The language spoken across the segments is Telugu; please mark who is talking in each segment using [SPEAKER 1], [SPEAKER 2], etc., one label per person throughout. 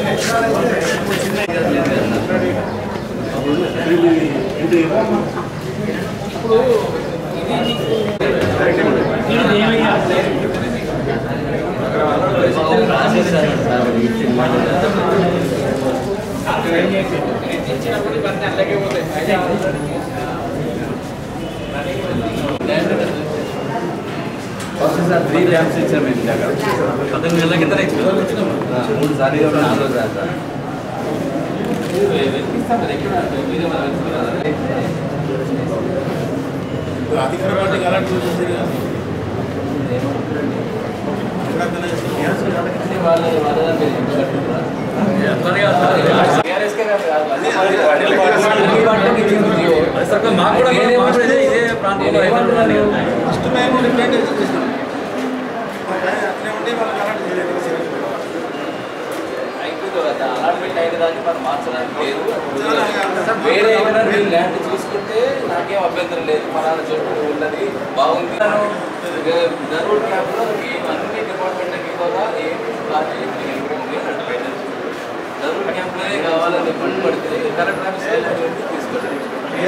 [SPEAKER 1] సార్ త్రీ ల్యాబ్స్ ఇచ్చాం మేము ఇందాక పద్దెనిమిది నెలల కింద ఇచ్చాం మూడు సార్లు ఇవ్వడం నాలుగు సార్ సార్
[SPEAKER 2] అధికార పార్టీకి అలాంటి చూసేది కదా.
[SPEAKER 1] మాకు కూడా మాకు కూడా ఇదే- ఇదే ప్రాంతంలో రైతులు ఉన్నారు కదా.
[SPEAKER 2] ఫస్ట్ మేము రిప్రజెంటేషన్ చేసినాం కానీ అట్లే ఉంటే వాళ్ళకి అలాంటి చేయలేదు కదా సీరియస్
[SPEAKER 3] అయిపోయింది కదా అలాట్మెంట్ అయిన దాన్ని మనం మార్చడానికి లేదు వేరే ఏమైనా మీరు ల్యాండ్ చూసుకుంటే నాకేం అభ్యంతరం లేదు మన చుట్టూ ఉన్నది బాగుంది నేను గరుడ్ క్యాబ్లో ఏం అన్ని డిపార్ట్మెంట్కి ఇవ్వగా ఏం ప్లాన్ చేసి గరుడ్ క్యాంప్లోనే కావాలని ఇబ్బంది పడితే కరెక్ట్ ఆఫీస్ తీసుకుంటాను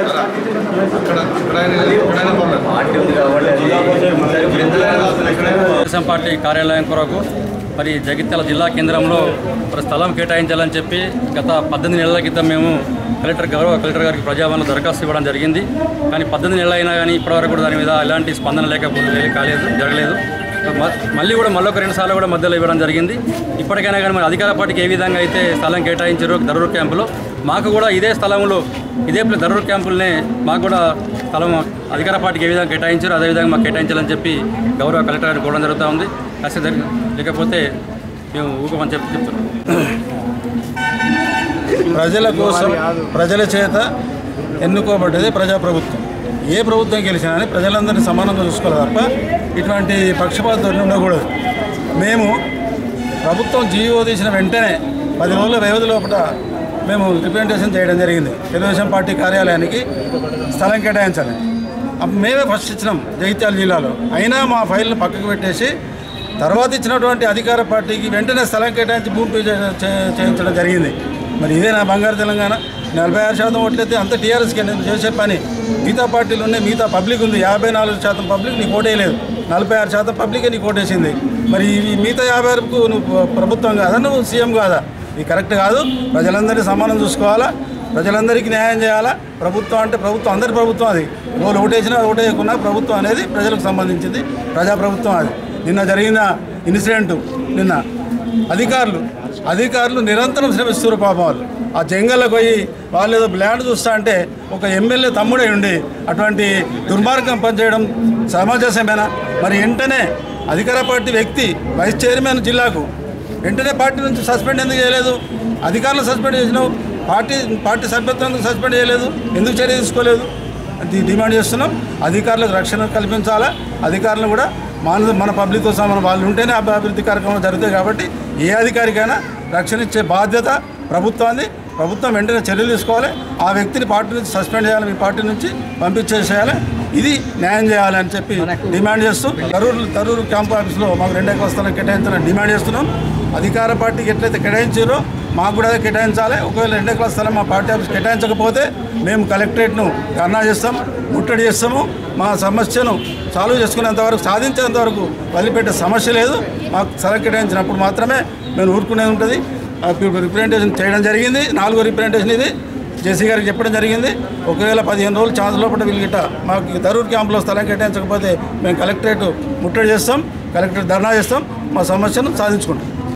[SPEAKER 1] పార్టీ ఉంది కాబట్టి
[SPEAKER 4] తెలుగుదేశం పార్టీ కార్యాలయం కొరకు మరి జగిత్యాల జిల్లా కేంద్రంలో మరి స్థలం కేటాయించాలని చెప్పి గత పద్దెనిమిది నెలల క్రితం మేము కలెక్టర్ గౌరవ కలెక్టర్ గారికి ప్రజాభవన్లో దరఖాస్తు ఇవ్వడం జరిగింది కానీ పద్దెనిమిది నెలలు అయినా కానీ ఇప్పటివరకు కూడా దాని మీద ఎలాంటి స్పందన లేకపోతే కాలేదు జరగలేదు మ- మళ్ళీ కూడా మళ్ళీ ఒక రెండు సార్లు కూడా మధ్యలో ఇవ్వడం జరిగింది ఇప్పటికైనా కానీ మరి అధికార పార్టీకి ఏ విధంగా అయితే స్థలం కేటాయించారో దరూర్ క్యాంపులో మాకు కూడా ఇదే స్థలంలో ఇదే ప్లే- దరూర్ క్యాంపులనే మాకు కూడా స్థలం అధికార పార్టీకి ఏ విధంగా కేటాయించారో అదే విధంగా మాకు కేటాయించాలని చెప్పి గౌరవ కలెక్టర్ గారికి కోవడం జరుగుతూ ఉంది అసలు జరి- లేకపోతే మేము ఊకమని చెప్పి చెప్తున్నాం
[SPEAKER 2] ప్రజల కోసం ప్రజల చేత ఎన్నుకోబడ్డది ప్రజాప్రభుత్వం ఏ ప్రభుత్వం గెలిచినా కానీ ప్రజలందరినీ సమానంగా చూసుకోవాలి తప్ప ఇటువంటి పక్షపాత ధోరణి ఉండకూడదు మేము ప్రభుత్వం జీవో తీసిన వెంటనే పది రోజుల వ్యవధి లోపల మేము రిప్రజెంటేషన్ చేయడం జరిగింది తెలుగుదేశం పార్టీ కార్యాలయానికి స్థలం కేటాయించాలి అప్పుడు మేమే ఫస్ట్ ఇచ్చినాం జగిత్యాల జిల్లాలో అయినా మా ఫైల్ని పక్కకు పెట్టేసి తర్వాత ఇచ్చినటువంటి అధికార పార్టీకి వెంటనే స్థలం కేటాయించి భూమి పూజ చే- చేయించడం జరిగింది మరి ఇదే నా బంగారు తెలంగాణ నలభై ఆరు శాతం ఓట్లయితే అంత టీఆర్ఎస్కి నేను చేసే పని మిగతా పార్టీలు ఉన్నాయి మిగతా పబ్లిక్ ఉంది యాభై నాలుగు శాతం పబ్లిక్ నీకు ఓటేయలేదు నలభై ఆరు శాతం పబ్లికే నీకు ఓటేసింది మరి ఈ మిగతా యాభై వరకు నువ్వు ప్రభుత్వం కాదా నువ్వు సీఎం కాదా ఇది కరెక్ట్ కాదు ప్రజలందరినీ సమానం చూసుకోవాలా ప్రజలందరికీ న్యాయం చేయాలా ప్రభుత్వం అంటే ప్రభుత్వం అందరి ప్రభుత్వం అది వాళ్ళు ఓటేసినా ఓటేయకున్నా ప్రభుత్వం అనేది ప్రజలకు సంబంధించింది ప్రజాప్రభుత్వం అది నిన్న జరిగిన ఇన్సిడెంట్ నిన్న అధికారులు అధికారులు నిరంతరం శ్రమిస్తున్నారు పాపం వాళ్ళు ఆ జంగల్లోకి పోయి వాళ్ళు ఏదో ల్యాండ్ చూస్తా అంటే ఒక ఎమ్మెల్యే తమ్ముడే ఉండి అటువంటి దుర్మార్గం పనిచేయడం సమంజసమేనా మరి వెంటనే అధికార పార్టీ వ్యక్తి వైస్ చైర్మన్ జిల్లాకు వెంటనే పార్టీ నుంచి సస్పెండ్ ఎందుకు చేయలేదు అధికారులు సస్పెండ్ చేసినావు పార్టీ పార్టీ సభ్యత్వం ఎందుకు సస్పెండ్ చేయలేదు ఎందుకు చర్య తీసుకోలేదు అది డిమాండ్ చేస్తున్నాం అధికారులకు రక్షణ కల్పించాలా అధికారులు కూడా మన మన పబ్లిక్తో సమానం వాళ్ళు ఉంటేనే అభి- అభివృద్ధి కార్యక్రమాలు జరుగుతాయి కాబట్టి ఏ అధికారికైనా రక్షణ ఇచ్చే బాధ్యత ప్రభుత్వాన్ని ప్రభుత్వం వెంటనే చర్యలు తీసుకోవాలి ఆ వ్యక్తిని పార్టీ నుంచి సస్పెండ్ చేయాలి మీ పార్టీ నుంచి పంపించేసేయాలి ఇది న్యాయం చేయాలని చెప్పి డిమాండ్ చేస్తూ తరూరు తరూరు క్యాంపు ఆఫీస్లో మాకు రెండు ఎకరాల స్థలం కేటాయించాలని డిమాండ్ చేస్తున్నాం అధికార పార్టీకి ఎట్లయితే కేటాయించారో మాకు కూడా అదే కేటాయించాలి ఒకవేళ రెండు ఎకరాల స్థలం మా పార్టీ ఆఫీస్ కేటాయించకపోతే మేము కలెక్టరేట్ను ధర్నా చేస్తాం ముట్టడి చేస్తాము మా సమస్యను సాల్వ్ చేసుకునేంత వరకు సాధించేంత వరకు వదిలిపెట్టే సమస్య లేదు మాకు స్థలం కేటాయించినప్పుడు మాత్రమే మేము ఊరుకునేది ఉంటుంది రిప్రజెంటేషన్ చేయడం జరిగింది నాలుగో రిప్రజెంటేషన్ ఇది జేసీ గారికి చెప్పడం జరిగింది ఒకవేళ పదిహేను రోజులు ఛాన్స్ లోపల వీళ్ళు గిట్ట మాకు తరూరు క్యాంపులో స్థలం కేటాయించకపోతే మేము కలెక్టరేట్ ముట్టడి చేస్తాం కలెక్టరేట్ ధర్నా చేస్తాం మా సమస్యను సాధించుకుంటాం